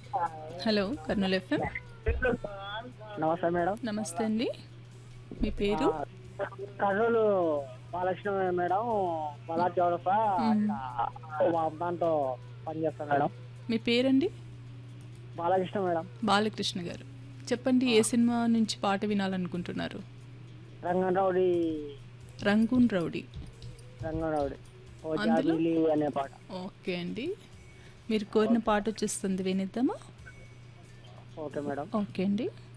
Hello Kurnool FM నమస్తే madam నమస్తే అండి మీ పేరు కర్నూలు బాలకృష్ణ మేడం బలా చౌరసా మా దాంతో పనిచేస్తాను మేడం మీ పేరండి బాలకృష్ణ మేడం బాలకృష్ణ గారు చెప్పండి ఏ సినిమా నుంచి పాట వినాలనుకుంటున్నారు రంగనరౌడి రంగూన్ రౌడీ రంగనరౌడి ఓ అందులో? జాబిలి అనే పాట ఓకే అండి మీరు కోరిన పాట వచ్చేస్తుంది వినిద్దామా ఓకే మేడం ఓకే అండి